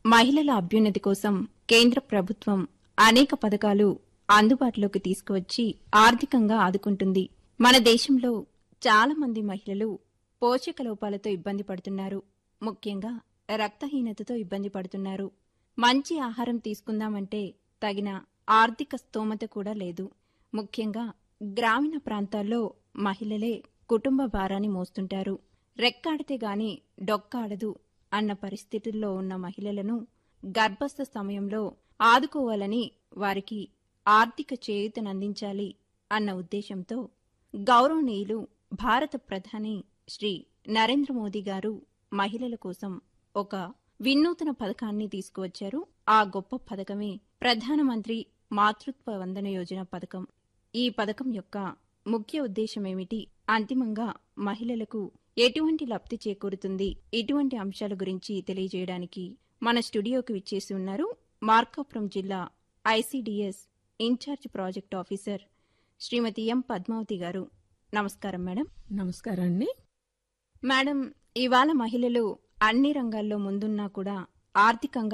మహిళల అభ్యున్నతి కోసం కేంద్ర ప్రభుత్వం అనేక పథకాలు అందుబాటులోకి తీసుకువచ్చి ఆర్థికంగా ఆదుకుంటుంది మన దేశంలో చాలా మంది మహిళలు పోషక లోపాలతో ఇబ్బంది పడుతున్నారు ముఖ్యంగా రక్తహీనతతో ఇబ్బంది పడుతున్నారు మంచి ఆహారం తీసుకుందామంటే తగిన ఆర్థిక స్తోమత కూడా లేదు ముఖ్యంగా గ్రామీణ ప్రాంతాల్లో మహిళలే కుటుంబ భారాన్ని మోస్తుంటారు రెక్కాడితే గాని డొక్కాడదు అన్న పరిస్థితుల్లో ఉన్న మహిళలను గర్భస్థ సమయంలో ఆదుకోవాలని వారికి ఆర్థిక చేయూతనందించాలి అన్న ఉద్దేశంతో గౌరవనీయులు భారత ప్రధాని శ్రీ నరేంద్ర మోదీ గారు మహిళల కోసం ఒక వినూతన పథకాన్ని తీసుకువచ్చారు ఆ గొప్ప పథకమే ప్రధానమంత్రి మాతృత్వ వందన యోజన పథకం ఈ పథకం యొక్క ముఖ్య ఉద్దేశం ఏమిటి అంతిమంగా మహిళలకు ఎటువంటి లబ్ధి చేకూరుతుంది ఇటువంటి అంశాల గురించి తెలియజేయడానికి మన స్టూడియోకి విచ్చేసి ఉన్నారు మార్కాపురం జిల్లా ICDS in charge project officer Shrimati M Padmavathi garu నమస్కారం మేడం నమస్కారం అండి మేడం ఇవాళ మహిళలు అన్ని రంగాల్లో ముందున్నా కూడా ఆర్థికంగా